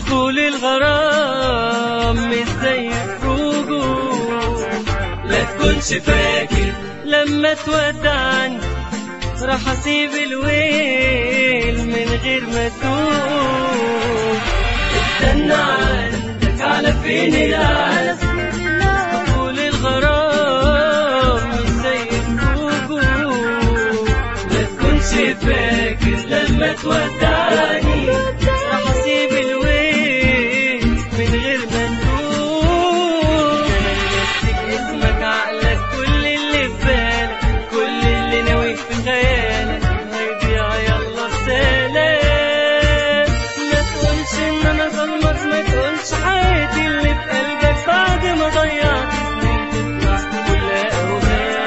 دخول الغرام مش زي الرجوع لا تكونش فاكر لما تودعني راح اسيب الويل من غير ما تدوق استنى عندك على فين العالم دخول الغرام مش زي الرجوع لا تكونش فاكر لما تودعني راح اسيب الويل من غير ما ندوق نفسك اسمك عقلك كل اللي في بالك كل اللي ناوي في خيالك هيضيع يلا بسلام ما تقولش ان انا ظلمك ما تقولش حياتي اللي في قلبك بعد ما ضيعت سنين تطلع كلها اوهام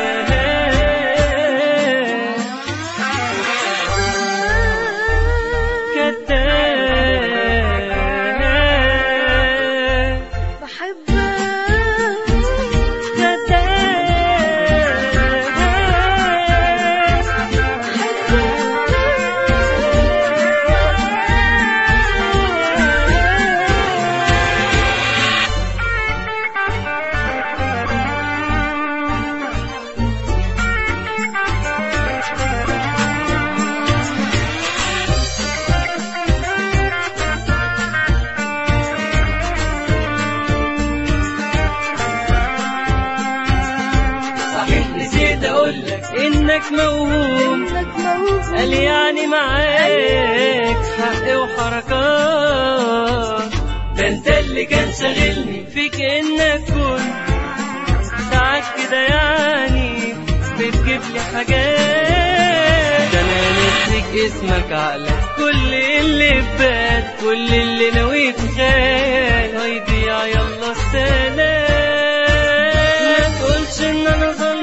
كذاب بحبك صحيح نسيت اقولك انك موهوم انك موجود قال يعني معاك حق وحركات ده انت اللي كان شاغلني فيك انك كنت ساعات كده يعني بتجيب لي حاجات ده انا نسيك اسمك عقلك كل اللي فات كل اللي نويت خيال هيضيع يلا السلام ما تقولش ان انا ظلمت